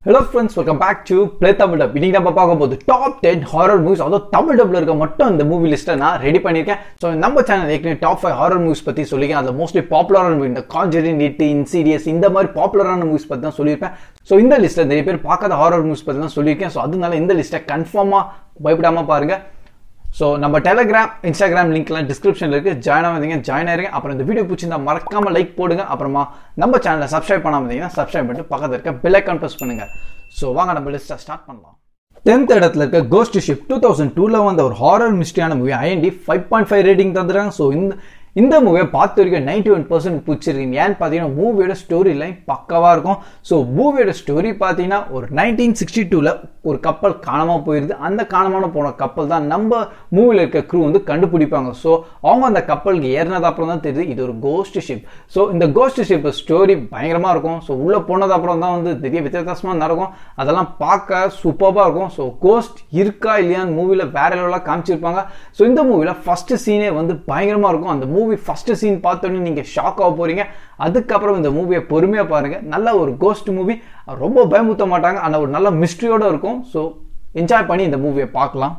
Hello friends welcome back to Play Tamil Dub இன்னைக்கு நம்ம பார்க்க போது டாப் டென் ஹாரர் மூவிஸ் அதுவும் தமிழ் டப்ல இருக்க மட்டும் இந்த மூவி லிஸ்ட்டை நான் ரெடி பண்ணியிருக்கேன் ஸோ நம்ம சேனல் ஏற்கனவே டாப் ஃபைவ் ஹாரர் மூவிஸ் பற்றி சொல்லியிருக்கேன் அதில் மோஸ்ட்லி பாப்புலரான மூவி இந்த காஞ்சரின் இட்டு இன்சீரியஸ் இந்த மாதிரி பாப்புலரான மூவிஸ் பற்றி தான் சொல்லியிருப்பேன் ஸோ இந்த லிஸ்ட்டில் நிறைய பேர் பார்க்காத ஹாரர் மூவிஸ் பற்றி தான் சொல்லியிருக்கேன் ஸோ அதனால இந்த லிஸ்ட்டை கன்ஃபார்மாக பயப்படாமல் பாருங்க ஸோ நம்ம டெலகிராம் இன்ஸ்டாகிராம் லிங்க்லாம் டிஸ்கிரிப்ஷனில் இருக்குது ஜாயின் ஆகாதீங்க ஜாயின் ஆயிருங்க அப்புறம் இந்த வீடியோ பிடிச்சிருந்தா மறக்காம லைக் போடுங்க அப்புறமா நம்ம சேனலை சப்ஸ்கிரைப் பண்ணாம இருந்தீங்கன்னா சப்ஸ்கிரைப் பண்ணிட்டு பக்கத்தில் இருக்க பெல் ஐக்கான் ப்ரெஸ் பண்ணுங்க ஸோ வாங்க நம்ம லிஸ்ட்டை ஸ்டார்ட் பண்ணலாம் டென்த் இடத்துல இருக்க கோஸ்ட் ஷிப் டூ தௌசண்ட் டூவில் வந்த ஒரு ஹாரர் மிஸ்டியான movie IMDb five point five rating தந்துடுறாங்க ஸோ இந்த இந்த மூவியை பார்த்த வரைக்கும் நைன்டி ஒன் பர்சன்ட் பிடிச்சிருக்கு ஏன்னு பார்த்தீங்கன்னா மூவியோட ஸ்டோரி லைன் பக்கவாக இருக்கும் ஸோ மூவியோட ஸ்டோரி பார்த்தீங்கன்னா ஒரு நைன்டீன் சிக்ஸ்டி டூவில் ஒரு கப்பல் காணாமல் போயிருது அந்த காணாமல் போன கப்பல் தான் நம்ம மூவியில் இருக்க க்ரூ வந்து கண்டுபிடிப்பாங்க ஸோ அவங்க அந்த கப்பலுக்கு ஏறினது அப்புறம் தான் தெரியுது இது ஒரு கோஸ்ட் ஷிப் ஸோ இந்த கோஸ்ட் ஷிப் ஸ்டோரி பயங்கரமாக இருக்கும் ஸோ உள்ளே போனது அப்புறம் தான் வந்து பெரிய வித்தியாசமாக நடக்கும் அதெல்லாம் பார்க்க சூப்பராக இருக்கும் ஸோ கோஸ்ட் இருக்கா இல்லையான்னு மூவியில் வேற லெவலாக காமிச்சிருப்பாங்க ஸோ இந்த மூவியில் ஃபர்ஸ்ட் சீனே வந்து பயங்கரமாக இருக்கும் அந்த மூவி ஃபர்ஸ்ட் சீன் பார்த்தோன்னே நீங்கள் ஷாக் ஆக போறீங்க அதுக்கப்புறம் இந்த மூவியை பொறுமையாக பாருங்க நல்ல ஒரு கோஸ்ட் மூவி ரொம்ப பயமுத்த மாட்டாங்க ஆனால் ஒரு நல்ல மிஸ்ட்ரியோட இருக்கும் ஸோ என்ஜாய் பண்ணி இந்த மூவியை பார்க்கலாம்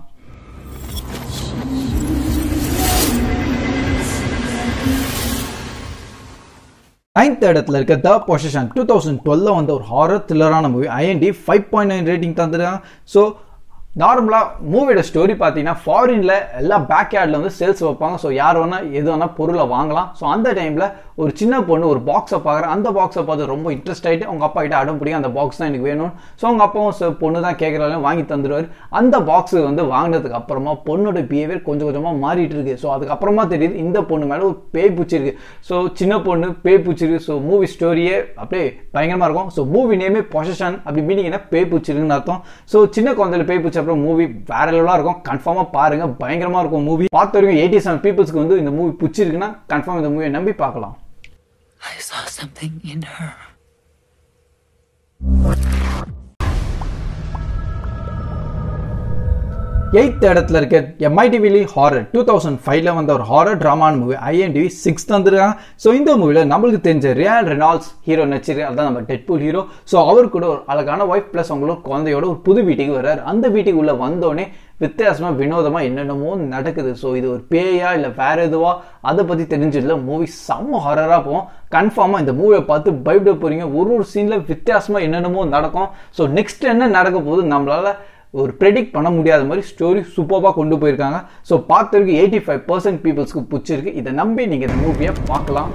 நைன்த் இடத்துல இருக்க த பொசிஷன் டூ தௌசண்ட் டுவெல்ல வந்து ஒரு ஹாரர் த்ரில்லரான movie IMDb five point nine rating தந்துருக்காங்க ஸோ நார்மலாக மூவியோட ஸ்டோரி பார்த்தீங்கன்னா ஃபாரினில் எல்லா பேக் யார்டில் வந்து சேல்ஸ் வைப்பாங்க ஸோ யார் வேணால் எது வேணால் பொருளை வாங்கலாம் ஸோ அந்த டைமில் ஒரு சின்ன பொண்ணு ஒரு பாக்ஸை பார்க்குறேன் அந்த பாக்ஸை பார்த்து ரொம்ப இன்ட்ரெஸ்ட் ஆகிட்டு அவங்க அப்பா கிட்ட அடம் பிடிக்கும் அந்த பாக்ஸ் தான் எனக்கு வேணும் ஸோ அவங்க அப்பாவும் பொண்ணு தான் கேட்குறாலும் வாங்கி தந்துடுவார் அந்த பாக்ஸ் வந்து வாங்கினதுக்கு அப்புறமா பொண்ணோட பிஹேவியர் கொஞ்சம் கொஞ்சமாக மாறிட்டு இருக்கு ஸோ அதுக்கப்புறமா தெரியுது இந்த பொண்ணு மேலே ஒரு பேய் பூச்சிருக்கு ஸோ சின்ன பொண்ணு பேய் பூச்சிருக்கு ஸோ மூவி ஸ்டோரியே அப்படியே பயங்கரமாக இருக்கும் ஸோ மூவி நேமே பொசிஷன் அப்படி மீனிங் என்ன பேய் பூச்சிருக்குன்னு அர்த்தம் ஸோ சின்ன குழந்தைல பேய் பூச்சி அப்புறம் மூவி வேற லெவலாக இருக்கும் கன்ஃபார்மாக பாருங்க பயங்கரமாக இருக்கும் மூவி பார்த்த வரைக்கும் எயிட்டி செவன் பீப்புள்ஸ்க்கு வந்து இந்த மூவி பிடிச்சிருக்குன்னா கன்ஃபார்ம் இந்த மூவியை நம்பி பார்க்கலாம் I saw something in her. Eighth இடத்துல இருக்க எம்ஐடிவிலி ஹாரர் டூ தௌசண்ட் ஃபைவ்ல வந்த ஒரு ஹாரர் ட்ராமான மூவி ஐஎன்டிவி சிக்ஸ் தந்துருக்காங்க ஸோ இந்த மூவியில் நம்மளுக்கு தெரிஞ்ச ரியால் ரெனால்ஸ் ஹீரோ நடிச்சிருக்கு அதுதான் நம்ம டெட்பூல் ஹீரோ ஸோ அவர் கூட ஒரு அழகான ஒய்ஃப் ப்ளஸ் அவங்களோட குழந்தையோட ஒரு புது வீட்டுக்கு வர்றாரு அந்த வீட்டுக்கு உள்ள வந்தோடனே வித்தியாசமாக வினோதமாக என்னென்னமோ நடக்குது ஸோ இது ஒரு பேயா இல்லை வேற எதுவா அதை பற்றி தெரிஞ்சதில்ல மூவி செம்ம ஹாரராக போகும் கன்ஃபார்மாக இந்த மூவியை பார்த்து பயப்பட போறீங்க ஒரு ஒரு சீனில் வித்தியாசமாக என்னென்னமோ நடக்கும் ஸோ நெக்ஸ்ட் என்ன நடக்க போகுது நம்மளால ஒரு ப்ரெடிக்ட் பண்ண முடியாத மாதிரி ஸ்டோரி சூப்பராக கொண்டு போயிருக்காங்க ஸோ பார்த்துருக்கு எயிட்டி ஃபைவ் பர்சன்ட் பீப்புள்ஸ்க்கு பிடிச்சிருக்கு இதை நம்பி நீங்கள் இந்த மூவியை பார்க்கலாம்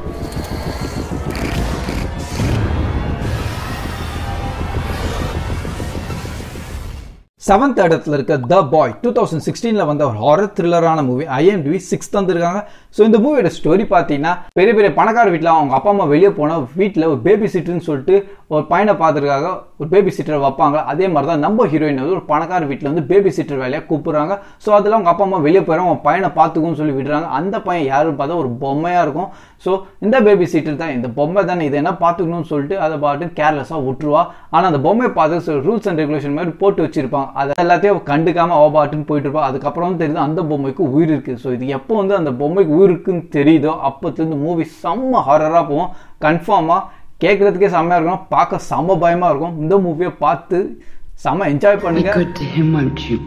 செவன்த் இடத்துல இருக்க த பாய் டூ தௌசண்ட் சிக்ஸ்டீனில் வந்த ஒரு ஹாரர் த்ரில்லரான மூவி ஐஎம்டிவி சிக்ஸ் தந்திருக்காங்க ஸோ இந்த மூவியோட ஸ்டோரி பார்த்தீங்கன்னா பெரிய பெரிய பணக்கார வீட்டில் அவங்க அப்பா அம்மா வெளியே போனால் வீட்டில் ஒரு பேபி சிட்டர்னு சொல்லிட்டு ஒரு பையனை பார்த்துருக்காங்க ஒரு பேபி சிட்டரை வைப்பாங்க அதே மாதிரி தான் நம்ம ஹீரோயின் வந்து ஒரு பணக்கார வீட்டில் வந்து பேபி சிட்டர் வேலையாக கூப்பிடுறாங்க ஸோ அதில் அவங்க அப்பா அம்மா வெளியே போயிடும் அவங்க பையனை பார்த்துக்கும்னு சொல்லி விடுறாங்க அந்த பையன் யாருன்னு பார்த்தா ஒரு பொம்மையாக இருக்கும் ஸோ இந்த பேபி சீட்டர் தான் இந்த பொம்மை தானே இதை என்ன பார்த்துக்கணும்னு சொல்லிட்டு அதை பாட்டு கேர்லெஸ்ஸாக விட்டுருவா ஆனால் அந்த பொம்மையை பார்த்து ரூல்ஸ் அண்ட் ரெகுலேஷன் மாதிரி போட்டு வச்சிருப்பாங்க அதை எல்லாத்தையும் கண்டுக்காம அவ பாட்டுன்னு போயிட்டு இருப்பா அதுக்கப்புறம் தெரியுது அந்த பொம்மைக்கு உயிர் இருக்கு ஸோ இது எப்போ வந்து அந்த பொம்மைக்கு உயிர் இருக்குன்னு தெரியுதோ அப்போத்துலேருந்து மூவி செம்ம ஹாரராக போகும் கன்ஃபார்மாக கேட்குறதுக்கே செம்மையாக இருக்கணும் பார்க்க செம்ம பயமாக இருக்கும் இந்த மூவியை பார்த்து செம்ம என்ஜாய் Be பண்ணுங்க good to him, won't you?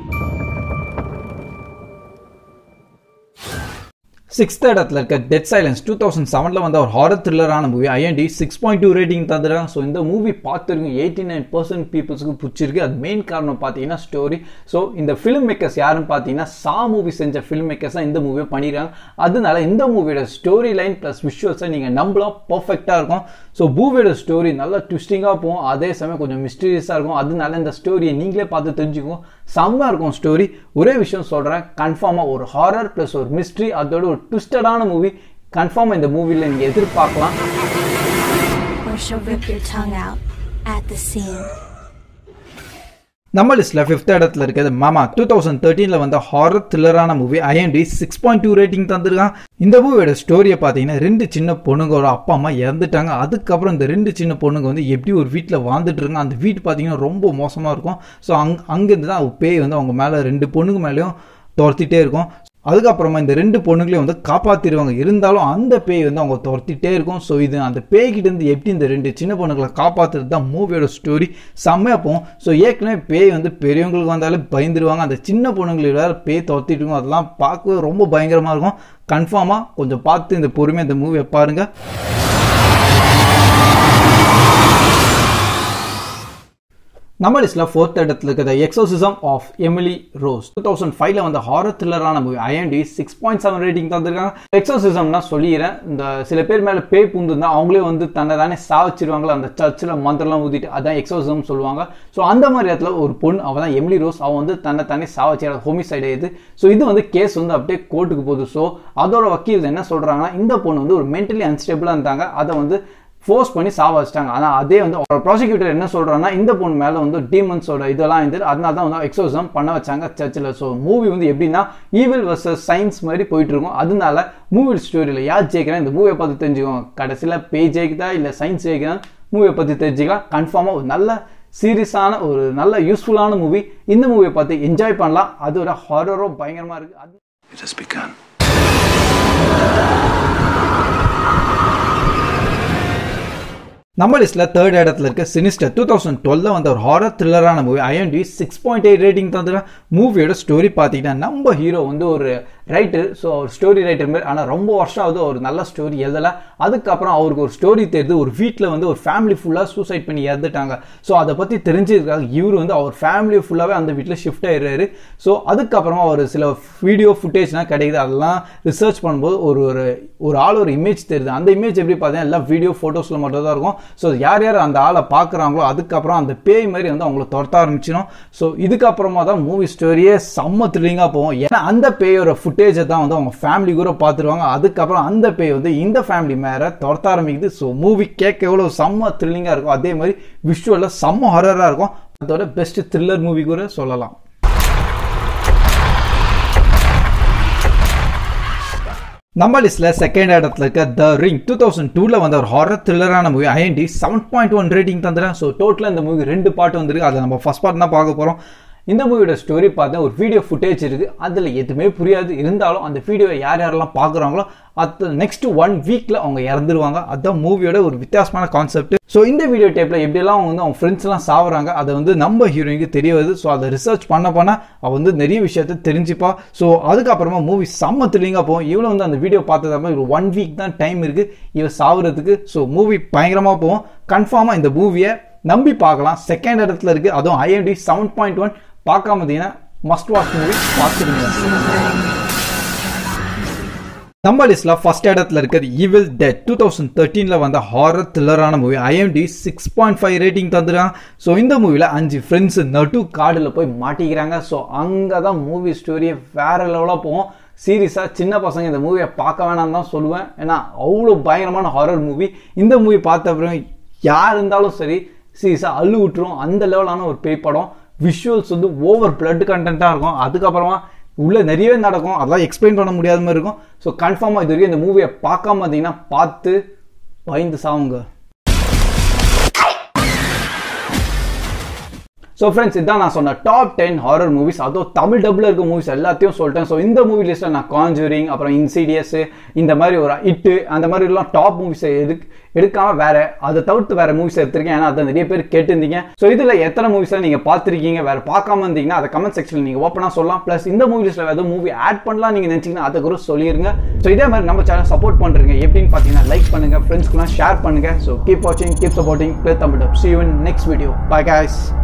Sixth இடத்துல இருக்க டெட் சைலன்ஸ் டூ தௌசண்ட் செவனில் வந்த ஒரு ஹாரர் த்ரில்லரான movie IMDb six point two rating தந்துடுறாங்க ஸோ இந்த மூவி பார்த்துருங்க எயிட்டி நைன் பர்சன்ட் பீப்புள்ஸ்க்கு பிடிச்சிருக்கு அது மெயின் காரணம் பார்த்தீங்கன்னா ஸ்டோரி ஸோ இந்த ஃபிலிம் மேக்கர்ஸ் யாருன்னு பார்த்தீங்கன்னா சா மூவி செஞ்ச ஃபிலிம் மேக்கர்ஸ் தான் இந்த மூவியை பண்ணிடுறாங்க அதனால இந்த மூவியோட ஸ்டோரி லைன் ப்ளஸ் விஷுவல்ஸை நீங்கள் நம்பலாம் பர்ஃபெக்டாக இருக்கும் ஸோ மூவியோட ஸ்டோரி நல்லா ட்விஸ்டிங்காக போகும் அதே சமயம் கொஞ்சம் மிஸ்டீரியஸாக இருக்கும் அதனால இந்த ஸ்டோரியை நீங்களே பார்த்து தெரிஞ்சுக்கோங்க செம்மையாக இருக்கும் ஸ்டோரி ஒரே விஷயம் சொல்கிறேன் கன்ஃபார்மாக ஒரு ஹாரர் ப்ளஸ் ஒரு மிஸ்ட்ரி அதோட ஒரு ட்விஸ்டடான மூவி கன்ஃபார்மாக இந்த மூவியில் நீங்கள் எதிர்பார்க்கலாம் or she'll rip your tongue out at the seam. நம்ம லிஸ்ட்ல ஃபிஃப்த் இடத்துல இருக்கிறது மாமா டூ தௌசண்ட் தேர்ட்டீனில் வந்த ஹாரர் த்ரில்லரான movie IMDb six point two rating தந்திருக்கான் இந்த மூவியோட ஸ்டோரியை பார்த்தீங்கன்னா ரெண்டு சின்ன பொண்ணுங்களோட அப்பா அம்மா இறந்துட்டாங்க அதுக்கப்புறம் இந்த ரெண்டு சின்ன பொண்ணுங்க வந்து எப்படி ஒரு வீட்டில் வாழ்ந்துட்டு இருக்காங்க அந்த வீடு பார்த்தீங்கன்னா ரொம்ப மோசமாக இருக்கும் ஸோ அங் அங்கேருந்து தான் பேய் வந்து அவங்க மேலே ரெண்டு பொண்ணுங்க மேலேயும் துரத்திட்டே இருக்கும் அதுக்கப்புறமா இந்த ரெண்டு பொண்ணுங்களையும் வந்து காப்பாற்றிடுவாங்க இருந்தாலும் அந்த பேய் வந்து அவங்க துரத்திட்டே இருக்கும் ஸோ இது அந்த பேய்கிட்ட இருந்து எப்படி இந்த ரெண்டு சின்ன பொண்ணுங்களை காப்பாற்றுறது தான் மூவியோட ஸ்டோரி செம்மையாக போகும் ஸோ ஏற்கனவே பேய் வந்து பெரியவங்களுக்கு வந்தாலே பயந்துருவாங்க அந்த சின்ன பொண்ணுங்களை வேறு பேய் துரத்திட்டு இருக்கும் அதெல்லாம் பார்க்கவே ரொம்ப பயங்கரமாக இருக்கும் கன்ஃபார்மாக கொஞ்சம் பார்த்து இந்த பொறுமையாக இந்த மூவியை பாருங்கள் நம்ம லிஸ்ட்ல ஃபோர்த் இடத்துல இருக்கிற Exorcism of Emily Rose two thousand ஃபைவ்ல வந்த ஹாரர் த்ரில்லரான movie IMDb six point seven rating தந்திருக்காங்க எக்ஸோசிசம்னா சொல்லிடுறேன் இந்த சில பேர் மேல பேய் பூந்துருந்தா அவங்களே வந்து தன்னை தானே சாவச்சிருவாங்களா அந்த சர்ச்சில் மந்திரம்லாம் ஊதிட்டு அதான் எக்ஸோசிசம் சொல்லுவாங்க ஸோ அந்த மாதிரி இடத்துல ஒரு பொண்ணு அவள் தான் எமிலி ரோஸ் அவன் வந்து தன்னை தானே சாவச்சிட ஹோமிசைடு இது ஸோ இது வந்து கேஸ் வந்து அப்படியே கோர்ட்டுக்கு போகுது ஸோ அதோட வக்கீல் என்ன சொல்றாங்கன்னா இந்த பொண்ணு வந்து ஒரு மென்டலி அன்ஸ்டேபிளாக இருந்தாங்க அதை வந்து ஃபோர்ஸ் பண்ணி சாவ வச்சிட்டாங்க ஆனால் அதே வந்து ஒரு ப்ராசிக்யூட்டர் என்ன சொல்றாங்கன்னா இந்த பொண்ணு மேலே வந்து டீமன்ஸோட இதெல்லாம் இருந்து அதனால தான் வந்து எக்ஸோசம் பண்ண வச்சாங்க சர்ச்சில் ஸோ மூவி வந்து எப்படின்னா ஈவில் வர்சஸ் சயின்ஸ் மாதிரி போயிட்டு இருக்கும் அதனால மூவி ஸ்டோரியில் யார் ஜெயிக்கிறா இந்த மூவியை பார்த்து தெரிஞ்சுக்கோங்க கடைசியில் பேய் ஜெயிக்குதா இல்லை சயின்ஸ் ஜெயிக்குதா மூவியை பற்றி தெரிஞ்சுக்கலாம் கன்ஃபார்மாக ஒரு நல்ல சீரியஸான ஒரு நல்ல யூஸ்ஃபுல்லான மூவி இந்த மூவியை பார்த்து என்ஜாய் பண்ணலாம் அது ஒரு ஹாரரோ பயங்கரமாக இருக்குது அது It has begun. நம்ம லிஸ்ட்ல தேர்ட் இடத்துல இருக்க சினிஸ்டர் டூ தௌசண்ட் டுவெல்ல வந்த ஒரு ஹாரர் த்ரில்லரான movie IMDb six point eight rating தந்துடும் மூவியோட ஸ்டோரி பார்த்தீங்கன்னா நம்ம ஹீரோ வந்து ஒரு ரைட்டர் ஸோ ஒரு ஸ்டோரி ரைட்டர் மாதிரி ஆனால் ரொம்ப வருஷம் ஆகுது ஒரு நல்ல ஸ்டோரி எழுதலை அதுக்கப்புறம் அவருக்கு ஒரு ஸ்டோரி தெரியுது ஒரு வீட்டில் வந்து ஒரு ஃபேமிலி ஃபுல்லாக சூசைட் பண்ணி இறந்துட்டாங்க ஸோ அதை பற்றி தெரிஞ்சிருக்காங்க இவர் வந்து அவர் ஃபேமிலி ஃபுல்லாகவே அந்த வீட்டில் ஷிஃப்ட் ஆயிடுறாரு ஸோ அதுக்கப்புறமா ஒரு சில வீடியோ ஃபுட்டேஜ்லாம் கிடைக்குது அதெல்லாம் ரிசர்ச் பண்ணும்போது ஒரு ஒரு ஒரு ஆள் ஒரு இமேஜ் தெரியுது அந்த இமேஜ் எப்படி பார்த்தீங்கன்னா எல்லாம் வீடியோ ஃபோட்டோஸில் மட்டும் தான் இருக்கும் ஸோ யார் யார் அந்த ஆளை பார்க்குறாங்களோ அதுக்கப்புறம் அந்த பேய் மாதிரி வந்து அவங்கள துரத்த ஆரம்பிச்சிடும் ஸோ இதுக்கப்புறமா தான் மூவி ஸ்டோரியே செம்ம த்ரில்லிங்காக போகும் ஏன்னா அந்த பேயோட ஃபுட்டேஜை தான் வந்து அவங்க ஃபேமிலி கூட பார்த்துருவாங்க அதுக்கப்புறம் அந்த பேய் வந்து இந்த ஃபேமிலி மேலே துரத்த ஆரம்பிக்குது ஸோ மூவி கேட்க எவ்வளோ செம்ம த்ரில்லிங்காக இருக்கும் அதே மாதிரி விஷுவலில் செம்ம ஹரராக இருக்கும் அதோட பெஸ்ட் த்ரில்லர் மூவி கூட சொல்லலாம் நம்ம லிஸ்ட்ல செகண்ட் இடத்துல இருக்க த ரிங் டூ தௌசண்ட் டூல வந்த ஒரு ஹாரர் த்ரில்லரான movie IMDb seven point one rating தந்துடுறேன் ஸோ டோட்டலாக இந்த மூவி ரெண்டு பாட்டு வந்திருக்கு அதை நம்ம ஃபர்ஸ்ட் பார்ட் தான் பார்க்க போகிறோம் இந்த மூவியோட ஸ்டோரி பார்த்தா ஒரு வீடியோ ஃபுட்டேஜ் இருக்கு அதில் எதுவுமே புரியாது இருந்தாலும் அந்த வீடியோவை யார் யாரெல்லாம் பார்க்குறாங்களோ அது நெக்ஸ்ட் ஒன் வீக்ல அவங்க இறந்துருவாங்க அதுதான் மூவியோட ஒரு வித்தியாசமான கான்செப்ட் ஸோ இந்த வீடியோ டேப்ல எப்படியெல்லாம் வந்து அவங்க ஃப்ரெண்ட்ஸ் எல்லாம் சாவுறாங்க அதை வந்து நம்ம ஹீரோயினுக்கு தெரிய வருது ஸோ அதை ரிசர்ச் பண்ண பண்ண அவ வந்து நிறைய விஷயத்த தெரிஞ்சுப்பா ஸோ அதுக்கப்புறமா மூவி செம்ம த்ரில்லிங்காக போகும் இவ்வளோ வந்து அந்த வீடியோ பார்த்ததாம ஒரு ஒன் வீக் தான் டைம் இருக்கு இவ சாவுறதுக்கு ஸோ மூவி பயங்கரமாக போகும் கன்ஃபார்மாக இந்த மூவியை நம்பி பார்க்கலாம் செகண்ட் இடத்துல இருக்கு அதுவும் ஐஎம்டி செவன் பாயிண்ட் ஒன் பார்க்காம இருந்தீங்கன்னா மஸ்ட் வாட்ச் மூவி பார்த்துருங்க நம்ம லிஸ்ட்ல ஃபர்ஸ்ட் இடத்துல இருக்கிறது ஈவில் டெட் டூ தௌசண்ட் தேர்ட்டீன்ல வந்த ஹாரர் த்ரில்லரான movie IMDb six point five rating தந்துடுறான் ஸோ இந்த மூவியில் அஞ்சு ஃப்ரெண்ட்ஸ் நடு காடில் போய் மாட்டிக்கிறாங்க ஸோ அங்கே தான் மூவி ஸ்டோரியை வேற லெவலாக போகும் சீரியஸாக சின்ன பசங்க இந்த மூவியை பார்க்க வேணாம்னு தான் சொல்லுவேன் ஏன்னா அவ்வளோ பயங்கரமான ஹாரர் மூவி இந்த மூவி பார்த்த அப்புறம் யார் இருந்தாலும் சரி சீரியஸாக அள்ளு விட்டுரும் அந்த லெவலான ஒரு பேய் படம் விஷுவல்ஸ் வந்து ஓவர் பிளட் கண்டென்ட்டாக இருக்கும் அதுக்கப்புறமா உள்ள நிறையவே நடக்கும் அதெல்லாம் எக்ஸ்பிளைன் பண்ண முடியாத மாதிரி இருக்கும் ஸோ கன்ஃபார்மாக இது வரைக்கும் இந்த மூவியை பார்க்காம இருந்தீங்கன்னா பார்த்து பயந்து சாவுங்க ஸோ ஃப்ரெண்ட்ஸ் இதான் நான் சொன்ன டாப் டென் ஹாரர் மூவிஸ் அதுவும் தமிழ் டபுள் இருக்க மூவிஸ் எல்லாத்தையும் சொல்லிட்டேன் ஸோ இந்த மூவி லிஸ்ட்டில் நான் கான்ஜூரிங் அப்புறம் இன்சீடியஸ் இந்த மாதிரி ஒரு இட்டு அந்த மாதிரிலாம் டாப் மூவிஸ் எடு எடுக்காம வேற அதை தவிர்த்து வேற மூவிஸ் எடுத்திருக்கேன் ஏன்னா அதை நிறைய பேர் கேட்டிருந்தீங்க ஸோ இதில் எத்தனை மூவிஸ் நீங்கள் பார்த்துருக்கீங்க வேற பார்க்காம இருந்தீங்கன்னா அதை கமெண்ட் செக்ஷனில் நீங்கள் ஓப்பனாக சொல்லலாம் ப்ளஸ் இந்த மூவி லிஸ்ட்டில் எதுவும் மூவி ஆட் பண்ணலாம் நீங்கள் நினச்சிங்கன்னா அதை கூட சொல்லிடுங்க ஸோ இதே மாதிரி நம்ம சேனல் சப்போர்ட் பண்ணுறீங்க எப்படின்னு பார்த்தீங்கன்னா லைக் பண்ணுங்க ஃப்ரெண்ட்ஸ்க்குலாம் ஷேர் பண்ணுங்க ஸோ கீப் வாட்சிங் keep supporting Play Tamil see you next video bye guys